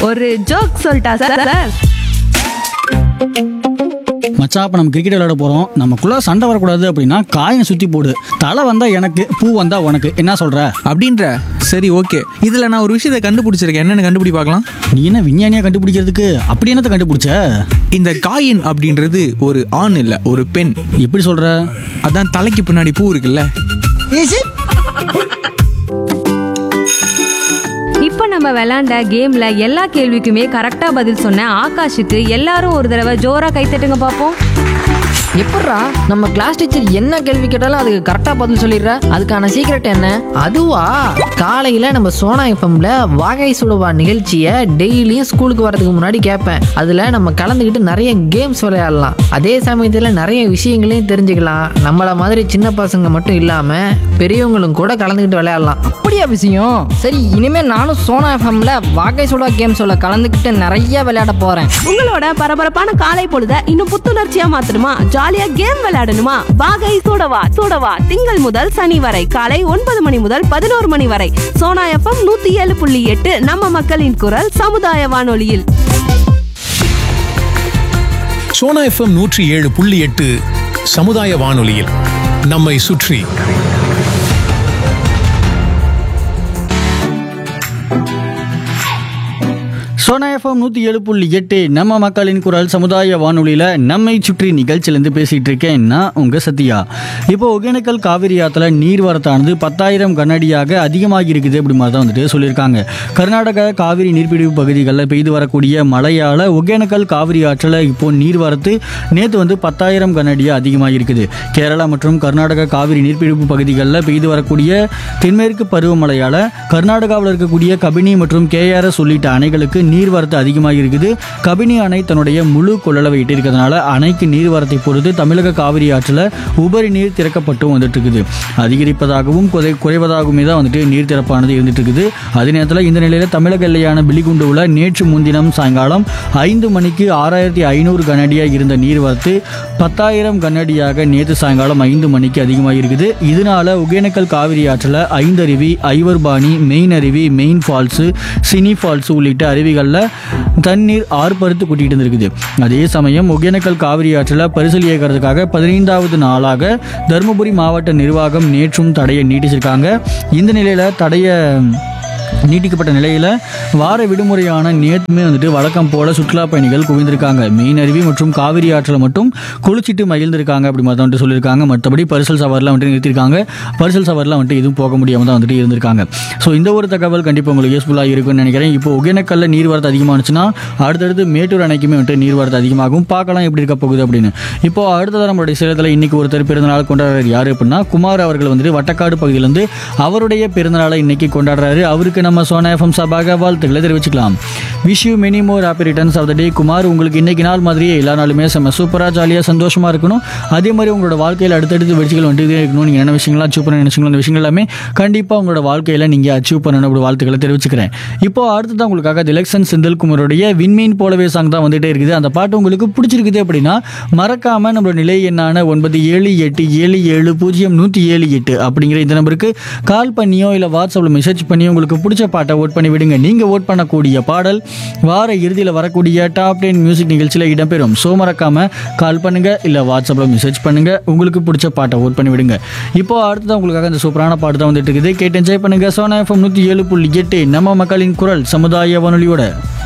ஒரு ஜோக் சொல்லிட்டா sir sir மச்சான் இப்போ நம்ம கிரிக்கெட் விளையாட போகிறோம் நமக்குள்ள சண்டை வரக்கூடாது அப்படின்னா காயினை சுற்றி போடு தலை வந்தா எனக்கு பூ வந்தா உனக்கு என்ன சொல்ற அப்படின்ற சரி ஓகே இதில் நான் ஒரு விஷயத்தை கண்டுபிடிச்சிருக்கேன் என்னென்னு கண்டுபிடி பார்க்கலாம் நீ என்ன விஞ்ஞானியா கண்டுபிடிக்கிறதுக்கு அப்படி என்னத்தை கண்டுபிடிச்ச இந்த காயின் அப்படின்றது ஒரு ஆண் இல்லை ஒரு பெண் எப்படி சொல்ற அதான் தலைக்கு பின்னாடி பூ இருக்குல்ல இப்போ நம்ம விளையாண்ட கேம்ல எல்லா கேள்விக்குமே கரெக்டா பதில் சொன்ன ஆகாஷுக்கு எல்லாரும் ஒரு தடவை ஜோரா கைத்தட்டுங்க பார்ப்போம் எப்பட்றா நம்ம கிளாஸ் டீச்சர் என்ன கேள்வி கேட்டாலும் அதுக்கு கரெக்டா பதில் சொல்லிடுற அதுக்கான சீக்ரெட் என்ன அதுவா காலையில நம்ம சோனா எஃப்எம்ல வாகை சுடுவா நிகழ்ச்சியை டெய்லியும் ஸ்கூலுக்கு வரதுக்கு முன்னாடி கேட்பேன் அதுல நம்ம கலந்துக்கிட்டு நிறைய கேம்ஸ் விளையாடலாம் அதே சமயத்துல நிறைய விஷயங்களையும் தெரிஞ்சுக்கலாம் நம்மள மாதிரி சின்ன பசங்க மட்டும் இல்லாம பெரியவங்களும் கூட கலந்துக்கிட்டு விளையாடலாம் அப்படியா விஷயம் சரி இனிமே நானும் சோனா எஃப்எம்ல வாகை சுடா கேம்ஸோட கலந்துக்கிட்டு நிறைய விளையாட போறேன் உங்களோட பரபரப்பான காலை பொழுத இன்னும் புத்துணர்ச்சியா மாத்தணுமா ஜாலியா கேம் விளையாடணுமா வாகை சூடவா சூடவா திங்கள் முதல் சனி வரை காலை ஒன்பது மணி முதல் பதினோரு மணி வரை சோனா எஃப்எம் நூத்தி ஏழு புள்ளி எட்டு நம்ம மக்களின் குரல் சமுதாய வானொலியில் சோனா எஃப்எம் நூற்றி ஏழு புள்ளி எட்டு சமுதாய வானொலியில் நம்மை சுற்றி சோனா எஃப்எம் நூற்றி ஏழு புள்ளி எட்டு நம்ம மக்களின் குரல் சமுதாய வானொலியில் நம்மை சுற்றி நிகழ்ச்சியிலேருந்து பேசிகிட்டு இருக்கேன் நான் உங்கள் சத்யா இப்போ ஒகேனக்கல் காவிரி ஆற்றுல நீர்வரத்தானது பத்தாயிரம் கனஅடியாக அதிகமாகி இருக்குது அப்படி மாதிரி தான் வந்துட்டு சொல்லியிருக்காங்க கர்நாடகா காவிரி நீர்பிடிப்பு பகுதிகளில் பெய்து வரக்கூடிய மழையால் ஒகேனக்கல் காவிரி ஆற்றில் இப்போ நீர்வரத்து நேற்று வந்து பத்தாயிரம் கனஅடியாக அதிகமாக இருக்குது கேரளா மற்றும் கர்நாடகா காவிரி நீர்பிடிப்பு பகுதிகளில் பெய்து வரக்கூடிய தென்மேற்கு பருவமழையால் கர்நாடகாவில் இருக்கக்கூடிய கபினி மற்றும் கேஆர்எஸ் உள்ளிட்ட அணைகளுக்கு நீர்வரத்து அதிகமாக இருக்குது கபினி அணை தன்னுடைய முழு கொள்ளளவை எட்டியிருக்கிறதுனால அணைக்கு நீர்வரத்தை பொறுத்து தமிழக காவிரி ஆற்றில் உபரி நீர் திறக்கப்பட்டு வந்துட்டு இருக்குது அதிகரிப்பதாகவும் குறை குறைவதாகவுமே தான் வந்துட்டு நீர் திறப்பானது இருந்துட்டு இருக்குது அதே நேரத்தில் இந்த நிலையில் தமிழக எல்லையான பிலிகுண்டுவில் நேற்று முன்தினம் சாயங்காலம் ஐந்து மணிக்கு ஆறாயிரத்தி ஐநூறு கனஅடியாக இருந்த நீர்வரத்து பத்தாயிரம் கனஅடியாக நேற்று சாயங்காலம் ஐந்து மணிக்கு அதிகமாக இருக்குது இதனால ஒகேனக்கல் காவிரி ஆற்றில் ஐந்தருவி ஐவர்பாணி மெயின் அருவி மெயின் ஃபால்ஸு சினி ஃபால்ஸ் உள்ளிட்ட அருவிகளில் தண்ணீர் ஆர்ப்பரித்து கொட்டிட்டு இருந்திருக்குது அதே சமயம் ஒகேனக்கல் காவிரி ஆற்றில் பரிசல் இயக்கிறதுக்காக பதினைந்தாவது நாளாக தருமபுரி மாவட்ட நிர்வாகம் நேற்றும் தடையை நீட்டிச்சிருக்காங்க இந்த நிலையில் தடையை நீட்டிக்கப்பட்ட நிலையில் வார விடுமுறையான நேற்றுமே வந்துட்டு வழக்கம் போல சுற்றுலா பயணிகள் குவிந்திருக்காங்க மெயின் அருவி மற்றும் காவிரி ஆற்றில் மட்டும் குளிச்சிட்டு மகிழ்ந்திருக்காங்க அப்படி மாதிரி தான் வந்துட்டு சொல்லியிருக்காங்க மற்றபடி பரிசல் சவாரிலாம் வந்துட்டு நிறுத்திருக்காங்க பரிசல் சவாரிலாம் வந்துட்டு எதுவும் போக முடியாமல் தான் வந்துட்டு இருந்திருக்காங்க ஸோ இந்த ஒரு தகவல் கண்டிப்பாக உங்களுக்கு யூஸ்ஃபுல்லாக இருக்கும்னு நினைக்கிறேன் இப்போ ஒகேனக்கல்ல நீர்வரத்து அதிகமானுச்சுன்னா அடுத்தடுத்து மேட்டூர் அணைக்குமே வந்துட்டு நீர்வரத்து அதிகமாகும் பார்க்கலாம் எப்படி இருக்க போகுது அப்படின்னு இப்போ அடுத்ததாக நம்மளுடைய சேலத்தில் இன்னைக்கு ஒருத்தர் பிறந்தநாள் கொண்டாடுறாரு யார் அப்படின்னா குமார் அவர்கள் வந்துட்டு வட்டக்காடு பகுதியிலேருந்து அவருடைய பிறந்தநாளை இன்னைக்கு கொண்டாடுறாரு அவருக்கு நம்ம சோனா எஃப்எம் சார்பாக வாழ்த்துக்களை தெரிவிச்சுக்கலாம் wish you many more happy returns of the day Kumar உங்களுக்கு இன்னைக்கு நாள் மாதிரியே எல்லா நாளுமே செம்ம சூப்பராக ஜாலியாக சந்தோஷமாக இருக்கணும் அதே மாதிரி உங்களோட வாழ்க்கையில் அடுத்தடுத்து வெற்றிகள் வந்துட்டே இருக்கணும் நீங்கள் என்ன விஷயங்கள்லாம் அச்சீவ் பண்ண நினைச்சீங்களோ அந்த விஷயங்கள் எல்லாமே கண்டிப்பாக உங்களோட வாழ்க்கையில் நீங்கள் அச்சீவ் பண்ணணும் அப்படி வாழ்த்துக்களை தெரிவிச்சுக்கிறேன் இப்போ அடுத்ததான் உங்களுக்காக திலக்ஷன் செந்தில்குமாரோடைய விண்மீன் போலவே சாங் தான் வந்துட்டே இருக்குது அந்த பாட்டு உங்களுக்கு பிடிச்சிருக்குது அப்படின்னா மறக்காம நம்மளோட நிலை எண்ணான ஒன்பது ஏழு எட்டு ஏழு ஏழு பூஜ்ஜியம் நூற்றி ஏழு எட்டு அப்படிங்கிற இந்த நம்பருக்கு கால் பண்ணியோ இல்லை வாட்ஸ்அப்பில் மெசேஜ் பண்ணியோ உங்களுக்கு பிடிச்ச பாட்டை ஓட் பண்ணி விடுங்க நீங்கள் ஓட் பண்ணக்கூடிய பாடல் வார இறுதியில் வரக்கூடிய டாப் டென் மியூசிக் நிகழ்ச்சியில் இடம்பெறும் ஸோ மறக்காம கால் பண்ணுங்க இல்லை வாட்ஸ்அப்பில் மெசேஜ் பண்ணுங்க உங்களுக்கு பிடிச்ச பாட்டை ஓட் பண்ணி விடுங்க இப்போ அடுத்ததான் உங்களுக்காக இந்த சூப்பரான பாட்டு தான் வந்துட்டு இருக்குது கேட்டு என்ஜாய் பண்ணுங்க சோனா எஃப்எம் நூற்றி ஏழு புள்ளி எட்டு நம்ம மக்களின் குரல் சமுதாய வானொலியோட